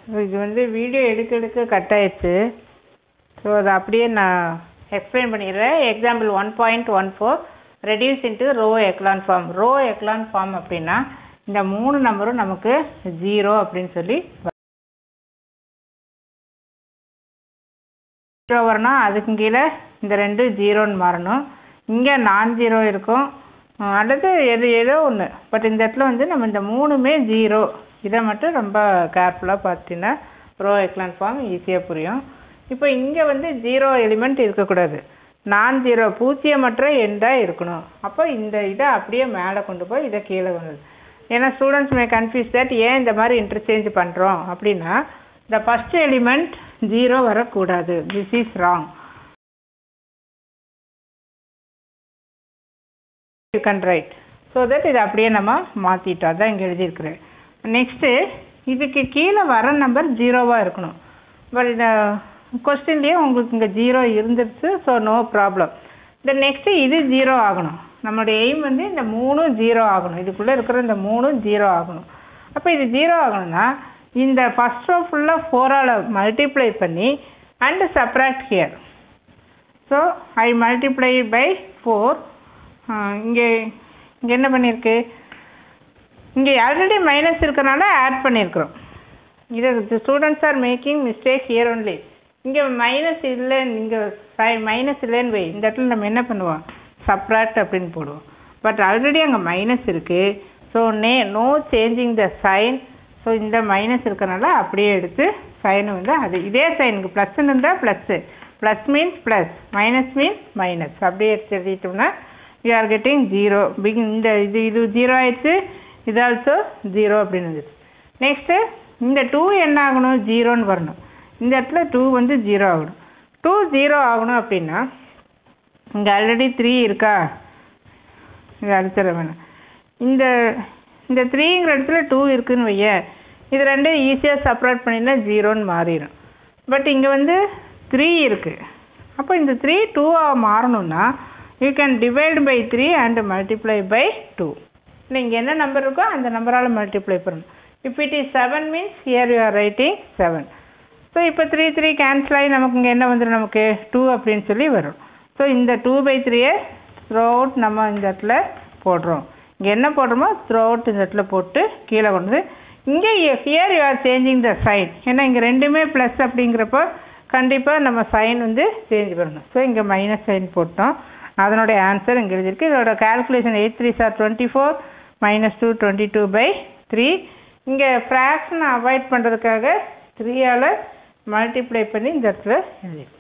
இது வந்து வீடியோ எடுக்க எடுக்க கட் ஆயிடுச்சு ஸோ அதை அப்படியே நான் எக்ஸ்பிளைன் பண்ணிடுறேன் example one point one four reduce into row echelon form row echelon form அப்படின்னா இந்த மூணு நம்பரும் நமக்கு ஜீரோ அப்படின்னு சொல்லி ஜீரோ வரணும் அதுக்கு கீழே இந்த ரெண்டு ஜீரோன்னு மாறணும் இங்கே நான் ஜீரோ இருக்கும் அஹ் அல்லது எது ஏதோ ஒன்று பட் இந்த இடத்துல வந்து நம்ம இந்த மூணுமே ஜீரோ இதை மட்டும் ரொம்ப கேர்ஃபுல்லாக பார்த்தீங்கன்னா ரோ எக்லான் ஃபார்ம் ஈஸியாக புரியும் இப்போ இங்கே வந்து ஜீரோ எலிமெண்ட் இருக்கக்கூடாது நான் ஜீரோ பூஜ்ஜியமற்ற எண்டாக இருக்கணும் அப்போ இந்த இதை அப்படியே மேலே கொண்டு போய் இதை கீழே கொண்டு வந்து ஏன்னா ஸ்டூடெண்ட்ஸ் மே கன்ஃபியூஸ் தட் ஏன் இந்த மாதிரி இன்டர்சேஞ்ச் பண்ணுறோம் அப்படின்னா இந்த ஃபஸ்ட் எலிமெண்ட் ஜீரோ வரக்கூடாது this is wrong you can write so that இதை அப்படியே நம்ம மாற்றிட்டோம் அதான் இங்கே எழுதியிருக்கிறேன் நெக்ஸ்ட்டு இதுக்கு கீழே வர நம்பர் ஜீரோவாக இருக்கணும் பட் இந்த கொஸ்டின்லேயே உங்களுக்கு இங்கே ஜீரோ இருந்துருச்சு ஸோ நோ ப்ராப்ளம் இந்த நெக்ஸ்ட்டு இது ஜீரோ ஆகணும் நம்மளுடைய எய்ம் வந்து இந்த மூணும் ஜீரோ ஆகணும் இதுக்குள்ளே இருக்கிற இந்த மூணும் ஜீரோ ஆகணும் அப்போ இது ஜீரோ ஆகணும்னா இந்த ஃபஸ்ட் ரோ ஃபுல்லாக ஃபோரால் மல்டிப்ளை பண்ணி and subtract here so I multiply by four இங்கே இங்கே என்ன பண்ணியிருக்கு இங்கே ஆல்ரெடி மைனஸ் இருக்கறனால ஆட் பண்ணியிருக்கிறோம் இது students are making mistake here only இங்கே மைனஸ் இல்லைன்னு இங்கே சை மைனஸ் இல்லைன்னு வை இந்த இடத்துல நம்ம என்ன பண்ணுவோம் சப்ராக்ட் அப்படின்னு போடுவோம் பட் ஆல்ரெடி அங்கே மைனஸ் இருக்குது ஸோ நே no changing the sign so இந்த மைனஸ் இருக்கறனால அப்படியே எடுத்து சைன் வந்து அது இதே சைனுக்கு ப்ளஸ்ன்னு இருந்தால் plus plus means plus minus means minus அப்படியே எடுத்து எழுதிட்டோம்னா யூ ஆர் கெட்டிங் ஜீரோ பிக் இந்த இது இது ஜீரோ ஆயிடுச்சு இது ஆல்சோ ஜீரோ அப்படின்னு வந்துச்சு நெக்ஸ்ட்டு இந்த டூ என்ன ஆகணும் ஜீரோன்னு வரணும் இந்த இடத்துல டூ வந்து ஜீரோ ஆகணும் டூ ஜீரோ ஆகணும் அப்படின்னா இங்கே ஆல்ரெடி த்ரீ இருக்கா இது அடிச்சிட வேணாம் இந்த இந்த த்ரீங்கிற இடத்துல டூ இருக்குன்னு வைய இது ரெண்டும் ஈஸியாக செப்பரேட் பண்ணினா ஜீரோன்னு மாறிடும் பட் இங்கே வந்து த்ரீ இருக்குது அப்போ இந்த த்ரீ டூவாக மாறணும்னா you can divide by three and multiply by two இங்கே என்ன நம்பர் இருக்கோ அந்த நம்பரால் மல்டிப்ளை பண்ணணும் if it is seven means here you are writing seven so இப்போ த்ரீ த்ரீ கேன்சல் ஆகி நமக்கு இங்கே என்ன வந்துடும் நமக்கு டூ அப்படின்னு சொல்லி வரும் ஸோ இந்த டூ பை த்ரீயை த்ரோ அவுட் நம்ம இந்த இடத்துல போடுறோம் இங்கே என்ன போடுறோமோ த்ரோ அவுட் இந்த இடத்துல போட்டு கீழே கொண்டு வந்து இங்கே here you are changing the sign ஏன்னா இங்கே ரெண்டுமே ப்ளஸ் அப்படிங்கிறப்போ கண்டிப்பாக நம்ம சைன் வந்து சேஞ்ச் பண்ணணும் ஸோ இங்கே மைனஸ் சைன் போட்டோம் அதனுடைய ஆன்சர் இங்கே எழுதியிருக்கு இதோட calculation eight three sir twenty four minus two twenty two by three இங்கே ஃப்ராக்ஷனை அவாய்ட் பண்ணுறதுக்காக த்ரீயால் மல்டிப்ளை பண்ணி இந்த இடத்துல எழுதியிருக்கோம்